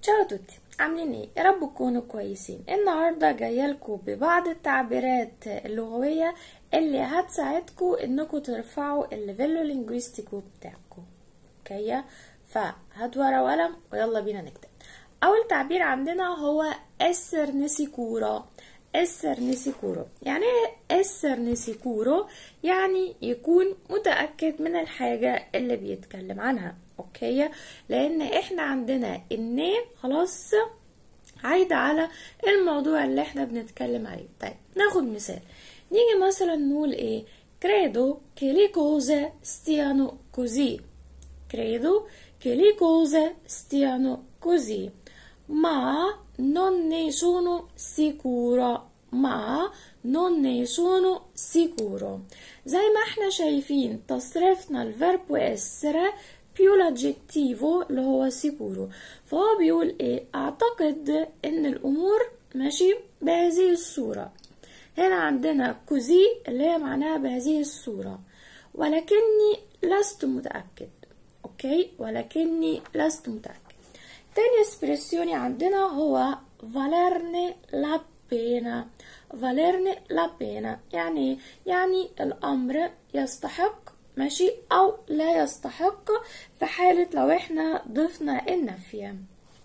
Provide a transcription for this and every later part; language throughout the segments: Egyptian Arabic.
تشاو توتي عاملين ايه يا رب تكونوا كويسين النهارده جايه لكم ببعض التعبيرات اللغويه اللي هتساعدكم انكم ترفعوا الليفيلو لينجويستيكو بتاعكم اوكي فهات ورقه وقلم ويلا بينا نكتب اول تعبير عندنا هو اسر نسيكورا اسر نسيكورو يعني ايه اسر نسيكورو يعني يكون متأكد من الحاجة اللي بيتكلم عنها اوكي لان احنا عندنا الني خلاص عايدة على الموضوع اللي احنا بنتكلم عليه طيب ناخد مثال نيجي مثلا نقول ايه credo che le cose stiano così credo che le cose stiano così ma non ne sono sicuro ma non ne sono sicuro زي ما احنا شايفين تصريفنا الفيرب essere più l'aggettivo اللي هو sicuro فهو بيقول ايه اعتقد ان الامور ماشي بهذه الصورة هنا عندنا كوزي اللي هي معناها بهذه الصورة ولكني لست متأكد اوكي ولكني لست متأكد تاني اسبريسيوني عندنا هو فاليرني لا بينا فاليرني لا بينا يعني يعني الامر يستحق ماشي او لا يستحق في حالة لو احنا ضفنا النفي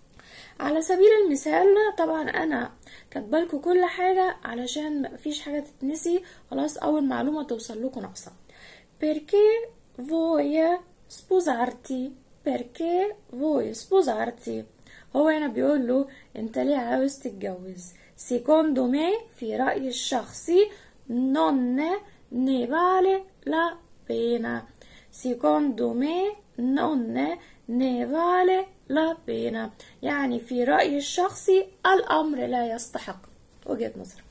على سبيل المثال طبعا انا كاتبالكوا كل حاجة علشان مفيش حاجة تتنسي خلاص اول معلومة توصل لكم ناقصة perché vuoi sposarti perché vuoi sposarti هو هنا بيقول له انت ليه عاوز تتجوز secondo me في رأيي الشخصي non ne vale la pena secondo me non ne vale la pena يعني في رأيي الشخصي الأمر لا يستحق وجهة نظر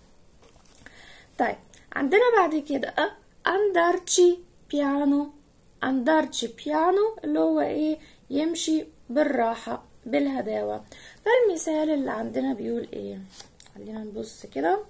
طيب عندنا بعد كده andarci piano andarci piano اللي هو ايه يمشي بالراحة بالهداوة فالمثال اللي عندنا بيقول ايه خلينا نبص كده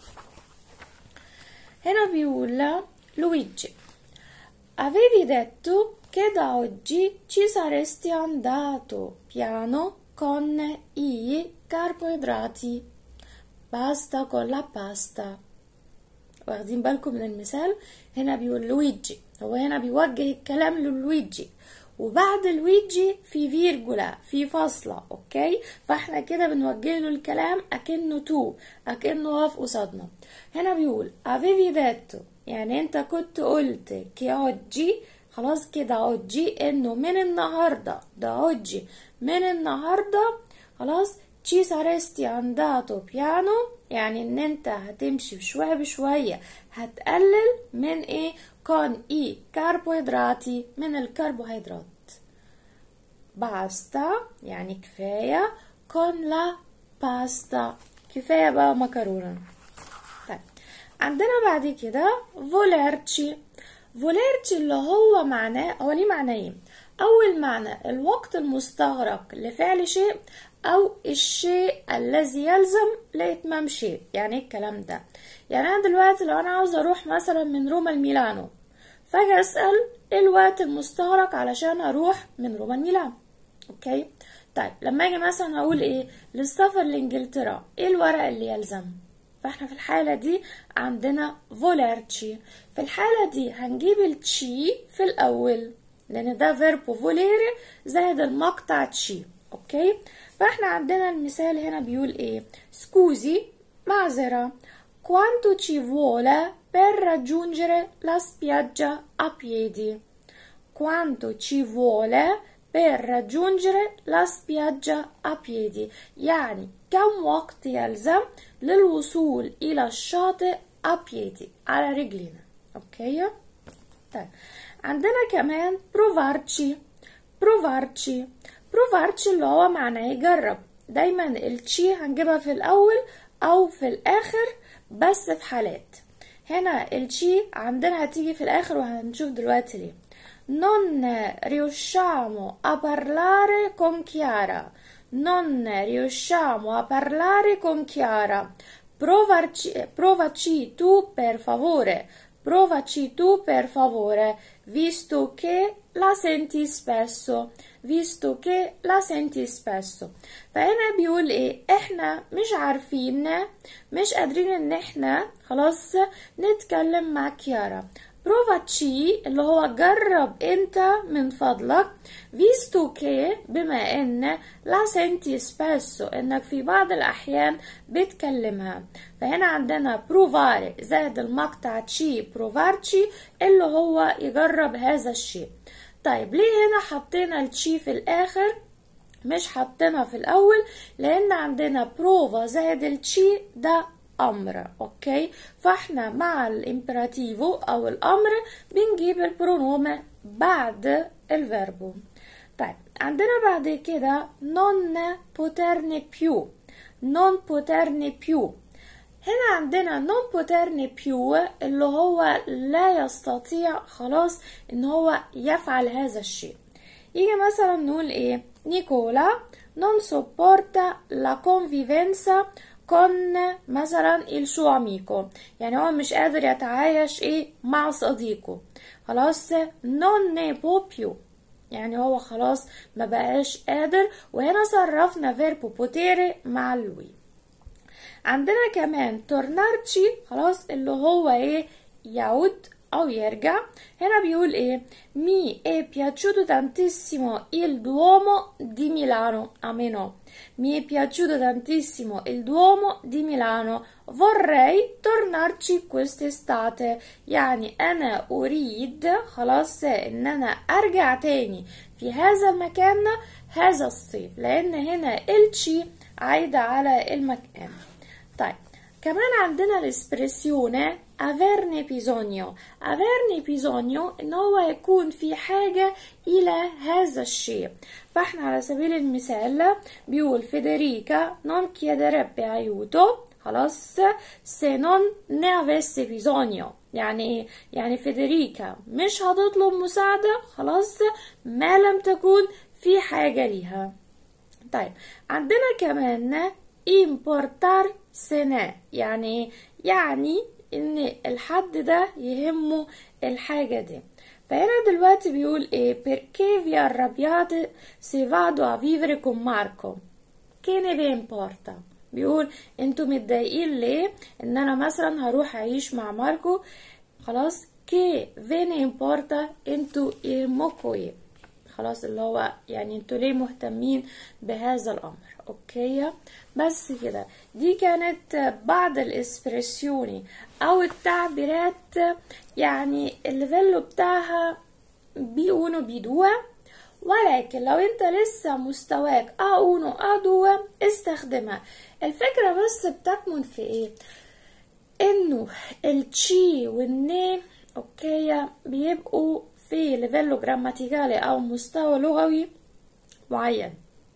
هنا بيقول لويجي avevi detto che da oggi ci saresti andato piano con i carboidrati basta con la pasta واخدين بالكم من المثال هنا بيقول لويجي هو هنا بيوجه الكلام للويجي وبعد لويجي في فيرجولا في فاصلة اوكي فاحنا كده بنوجه له الكلام اكنه تو اكنه واقف قصادنا هنا بيقول avevi detto يعني انت كنت قلت كي oggi خلاص كده oggi انه من النهارده ده oggi من النهارده خلاص ci saresti andato piano يعني ان انت هتمشي بشوية بشوية هتقلل من ايه كون اي كربوهيدراتي من الكربوهيدرات باستا يعني كفاية كون لا باستا كفاية بقى مكرونة طيب عندنا بعد كده فوليرتشي فوليرتشي اللي هو معناه هو ليه معنيين أول معنى الوقت المستغرق لفعل شيء أو الشيء الذي يلزم لإتمام شيء يعني ايه الكلام ده يعني أنا دلوقتي لو أنا عاوزة أروح مثلا من روما لميلانو فاجي أسأل ايه الوقت المستغرق علشان أروح من روما لميلانو أوكي طيب لما أجي مثلا أقول إيه للسفر لإنجلترا ايه الورق اللي يلزم فاحنا في الحالة دي عندنا فوليرتشي في الحالة دي هنجيب التشي في الأول لأن ده فيربو فوليري زائد المقطع تشي أوكي فاحنا عندنا المثال هنا بيقول ايه سكوزي معذرة quanto ci vuole per raggiungere la spiaggia a piedi quanto ci vuole per raggiungere la spiaggia a piedi يعني كم وقت يلزم للوصول إلى الشاطئ a piedi على رجلنا أوكي طيب عندنا كمان provarci provarci بروفارتش اللي هو معناه يجرب دايما التشي هنجيبها في الاول او في الاخر بس في حالات هنا التشي عندنا هتيجي في الاخر وهنشوف دلوقتي ليه non riusciamo a parlare con Chiara non riusciamo a parlare con Chiara provaci, provaci tu per favore provaci tu per favore visto che la senti spesso visto che la senti spesso فهنا بيقول ايه احنا مش عارفين مش قادرين ان احنا خلاص نتكلم مع كيارا بروفا تشي اللي هو جرب انت من فضلك فيستو كي بما ان لا سنتي سبيسو انك في بعض الاحيان بتكلمها فهنا عندنا بروفاري زائد المقطع تشي بروفارتشي اللي هو يجرب هذا الشيء طيب ليه هنا حطينا التشي في الاخر مش حاطينها في الاول لان عندنا بروفا زائد التشي ده امر اوكي فاحنا مع الامبراتيفو او الامر بنجيب البرونوم بعد الفيربو طيب عندنا بعد كده non poterne più non poterne più هنا عندنا non poterne più اللي هو لا يستطيع خلاص ان هو يفعل هذا الشيء يجي مثلا نقول ايه نيكولا non sopporta la convivenza con مثلا il suo amico يعني هو مش قادر يتعايش ايه مع صديقه خلاص non ne può più يعني هو خلاص ما بقاش قادر وهنا صرفنا فيربو بوتيري مع لوي عندنا كمان تورنارتشي خلاص اللي هو ايه يعود او يرجع هنا بيقول ايه mi è piaciuto tantissimo il Duomo di Milano a me no mi è piaciuto tantissimo il Duomo di Milano vorrei tornarci quest'estate يعني انا اريد خلاص ان انا ارجع تاني في هذا المكان هذا الصيف لان هنا التشي عايدة على المكان طيب كمان عندنا الاسبريسيونه averne bisogno averne bisogno ان هو يكون في حاجة الى هذا الشيء فاحنا على سبيل المثال بيقول فيدريكا non chiederebbe aiuto خلاص se non ne avesse bisogno يعني ايه يعني فيدريكا مش هتطلب مساعدة خلاص ما لم تكون في حاجة ليها طيب عندنا كمان importar سنة يعني يعني ان الحد ده يهمه الحاجة دي فهنا دلوقتي بيقول ايه perché vi arrabbiate se vado a vivere con Marco che ne vi importa بيقول انتوا متضايقين ليه ان انا مثلا هروح اعيش مع ماركو خلاص كي فين امبورتا انتوا يهمكوا ايه خلاص اللي هو يعني انتوا ليه مهتمين بهذا الامر اوكي بس كده دي كانت بعض الاسبريسيوني او التعبيرات يعني الليفل بتاعها بي اونو بي دوا ولكن لو انت لسه مستواك ا اونو ا دوا استخدمها الفكرة بس بتكمن في ايه انه التشي والني اوكي بيبقوا في ليفيلو جراماتيكالي او مستوى لغوي معين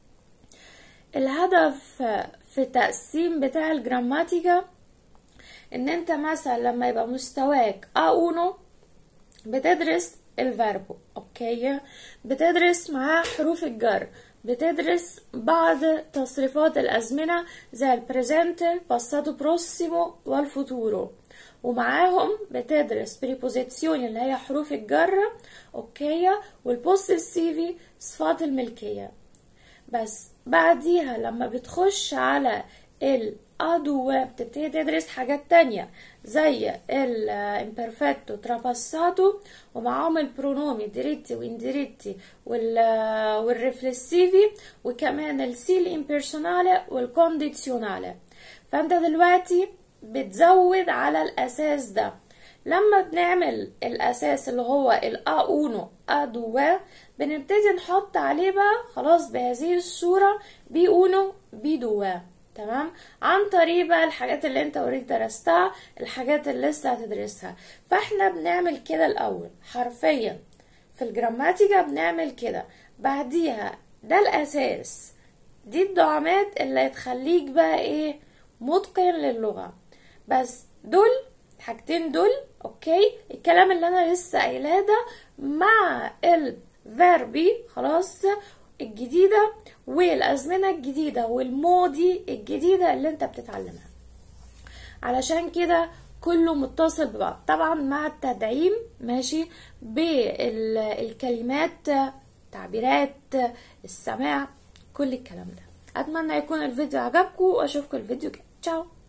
الهدف في التقسيم بتاع الجراماتيكا ان انت مثلا لما يبقى مستواك A1 بتدرس الفيربو اوكي بتدرس معاه حروف الجر بتدرس بعض تصريفات الأزمنة زي البريزنت باساتو بروسيمو والفوتورو ومعاهم بتدرس بريبوزيسيون اللي هي حروف الجر اوكي والبوسيسيفي صفات الملكية بس بعديها لما بتخش على الادو بتبتدي تدرس حاجات تانية زي الامبرفكتو تراباساتو ومعاهم البرونومي ديريتي وانديريتي والريفلسيفي وكمان السيل امبيرسونالي والكونديزيونالي فانت دلوقتي بتزود على الاساس ده لما بنعمل الاساس اللي هو الا اونو ادو بنبتدي نحط عليه بقى خلاص بهذه الصوره بي اونو بي دو تمام عن طريق بقى الحاجات اللي انت اوريدي درستها الحاجات اللي لسه هتدرسها فاحنا بنعمل كده الاول حرفيا في الجراماتيكا بنعمل كده بعديها ده الاساس دي الدعامات اللي هتخليك بقى ايه متقن للغه بس دول الحاجتين دول اوكي الكلام اللي انا لسه قايلاه ده مع الفيربي خلاص الجديده والازمنه الجديده والماضي الجديده اللي انت بتتعلمها علشان كده كله متصل ببعض طبعا مع التدعيم ماشي بالكلمات تعبيرات السماع كل الكلام ده اتمنى يكون الفيديو عجبكم واشوفكم الفيديو الجاي تشاو